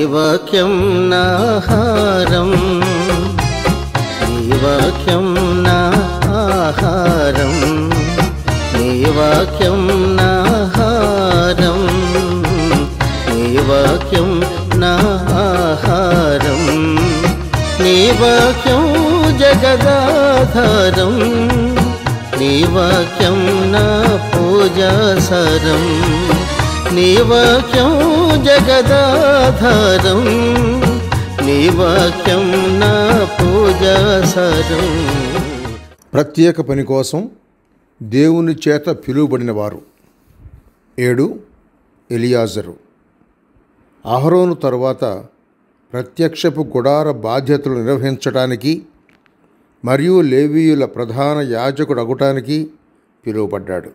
వాక్యం నాహారం నీ వాక్యం నా ఆహారం నీ వాక్యం నాహారం నీ వాక్యం నా ఆహారం నీ వాక్యం జగదాధారం నీ వాక్యం నా పూజాసరం నీ వాక్యం జగదాధారం నీ వాక్యం నా పూజాసరం ప్రత్యేక పని కోసం దేవుని చేత పిలువబడిన వారు ఏడు ఎలియాజరు అహరోను తరువాత ప్రత్యక్షపు గుడార బాధ్యతలు నిర్వహించడానికి మరియు లేవీయుల ప్రధాన యాజకుడు అగుటానికి పిలువబడ్డాడు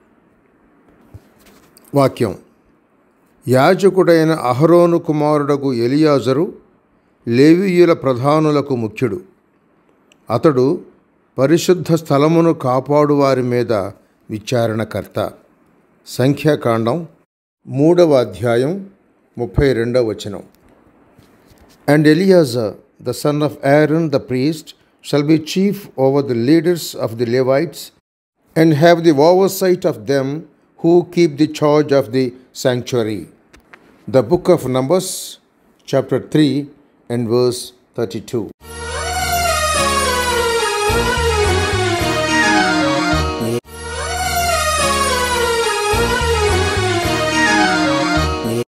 వాక్యం యాజకుడైన అహరోను కుమారుడగు ఎలియాజరు లేవీయుల ప్రధానులకు ముఖ్యుడు అతడు పరిశుద్ధ స్థలమును కాపాడు వారి మీద విచారణకర్త సంఖ్యాకాండం మూడవ అధ్యాయం ముప్పై రెండవ వచనం and Eleazar the son of Aaron the priest shall be chief over the leaders of the Levites and have the oversight of them who keep the charge of the sanctuary. The book of Numbers, chapter 3 and verse 32.